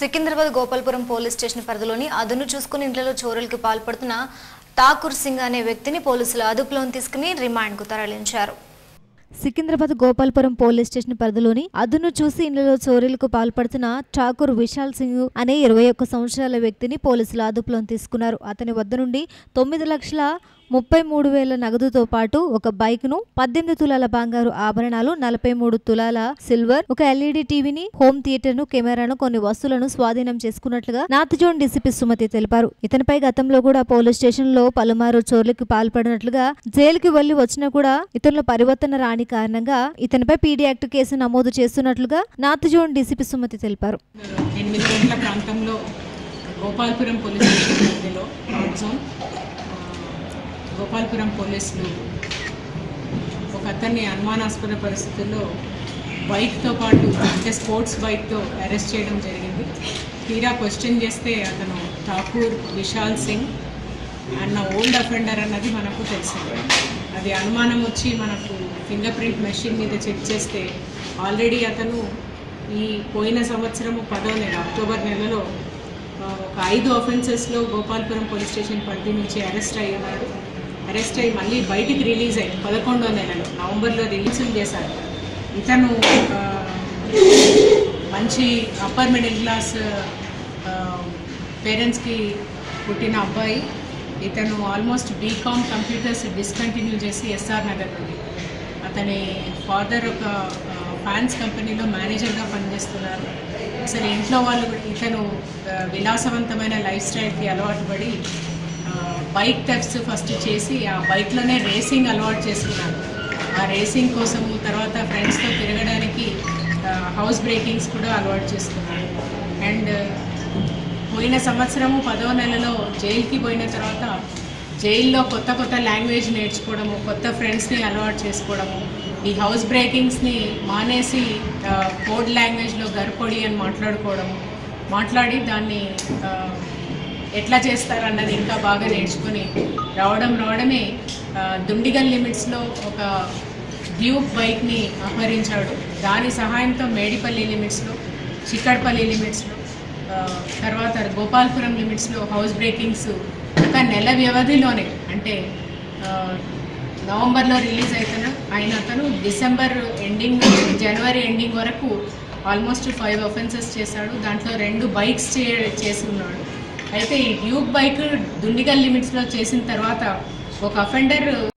Secunderabad Gopalpuram police station పరిధిలోని అదును చూసుకుని ఇంట్లో చోరులకు పాల్పడుతున్న ఠాకూర్ సింగ్ అనే వ్యక్తిని పోలీసులు అదుపులోకి తీసుకుని రిమాండ్కు తరలించారు సికింద్రాబాద్ గోపాల్పురం పోలీస్ స్టేషన్ పరిధిలోని అదును చూసి ఇండ్లలో చోరీలకు పాల్పడుతున్న ఠాకూర్ విశాల్ సింగ్ అనే ఇరవై ఒక్క సంవత్సరాల వ్యక్తిని పోలీసులు అదుపులోకి తీసుకున్నారు అతని వద్ద నుండి తొమ్మిది లక్షల ముప్పై మూడు వేల నగదుతో పాటు ఒక బైక్ ను పద్దెనిమిది తులాల బంగారు ఆభరణాలు నలభై మూడు తులాల సిల్వర్ ఒక ఎల్ఈడి టీవీని హోమ్ థియేటర్ ను కెమెరాను కొన్ని వస్తువులను స్వాధీనం చేసుకున్నట్లుగా నార్త్ జోన్ డీసీపీ సుమతి తెలిపారు ఇతనిపై గతంలో కూడా పోలీస్ స్టేషన్ లో పలుమారు చోర్లకు పాల్పడినట్లుగా జైలుకి వెళ్లి వచ్చినా కూడా ఇతరుల పరివర్తన రాని కారణంగా ఇతనిపై పీడీ యాక్ట్ కేసు నమోదు చేస్తున్నట్లుగా నార్త్ జోన్ డీసీపీ సుమతి తెలిపారు ఎనిమిది గంటల ప్రాంతంలో గోపాల్పురం పోలీస్ స్టేషన్ పరిధిలో నార్త్ జోన్ ఆ, గోపాల్పురం పోలీసులు ఒక అతన్ని అనుమానాస్పద పరిస్థితుల్లో బైక్తో పాటు అంటే స్పోర్ట్స్ బైక్తో అరెస్ట్ చేయడం జరిగింది తీరా క్వశ్చన్ చేస్తే అతను ఠాకూర్ విశాల్ సింగ్ అన్న ఓల్డ్ అఫెండర్ అన్నది మనకు తెలిసింది అది అనుమానం వచ్చి మనకు ఫింగర్ ప్రింట్ మెషిన్ మీద చెక్ చేస్తే ఆల్రెడీ అతను ఈ పోయిన సంవత్సరము పదో నెల అక్టోబర్ నెలలో ఆ, ఒక ఐదు ఆఫెన్సెస్లో గోపాల్పురం పోలీస్ స్టేషన్ పరిధి నుంచి అరెస్ట్ అయ్యి ఉన్నాడు అరెస్ట్ అయ్యి మళ్ళీ బయటికి రిలీజ్ అయ్యి పదకొండో నెలలో నవంబర్లో రిలీజ్ చేశారు ఇతను ఆ, మంచి అప్పర్ మిడిల్ క్లాస్ పేరెంట్స్కి పుట్టిన అబ్బాయి ఇతను ఆల్మోస్ట్ బీకామ్ కంప్యూటర్స్ డిస్కంటిన్యూ చేసి ఎస్ఆర్ నగర్ నుండి అతని ఫాదర్ ఒక ఫ్యాన్స్ కంపెనీలో మేనేజర్గా పనిచేస్తున్నారు అసలు ఇంట్లో వాళ్ళు కూడా ఇతను ఆ, విలాసవంతమైన లైఫ్ స్టైల్కి అలవాటు పడి బైక్ టెప్స్ ఫస్ట్ చేసి ఆ బైక్లోనే రేసింగ్ అలవాటు చేసుకున్నాడు ఆ రేసింగ్ కోసం తర్వాత ఫ్రెండ్స్తో తిరగడానికి హౌస్ బ్రేకింగ్స్ కూడా అలవాటు చేసుకున్నాడు అండ్ పోయిన సంవత్సరము పదో నెలలో జైలుకి పోయిన తర్వాత జైల్లో కొత్త కొత్త లాంగ్వేజ్ నేర్చుకోవడము కొత్త ఫ్రెండ్స్ని అలవాటు చేసుకోవడము ఈ హౌస్ బ్రేకింగ్స్ని మానేసి ఆ, కోడ్ లాంగ్వేజ్లో గర్పొడి అని మాట్లాడుకోవడము మాట్లాడి దాన్ని ఆ, ఎట్లా చేస్తారన్నది ఇంకా బాగా నేర్చుకొని రావడం రావడమే ఆ, దుండిగల్ లిమిట్స్లో ఒక డ్యూక్ బైక్ని అపహరించాడు దాని సహాయంతో మేడిపల్లి లిమిట్స్లో చిక్కడపల్లి లిమిట్స్లో ఆ, తర్వాత గోపాల్పురం లిమిట్స్లో హౌస్ బ్రేకింగ్స్ ఒక నెల వ్యవధిలోనే అంటే ఆ, నవంబర్లో రిలీజ్ అయితేన అయిన అతను డిసెంబర్ ఎండింగ్ జనవరి ఎండింగ్ వరకు ఆల్మోస్ట్ ఫైవ్ అఫెన్సెస్ చేశాడు దాంట్లో రెండు బైక్స్ చే చేసి ఉన్నాడు అయితే ఈ డ్యూక్ బైక్ దుండిగల్ లిమిట్స్లో చేసిన తర్వాత ఒక అఫెండర్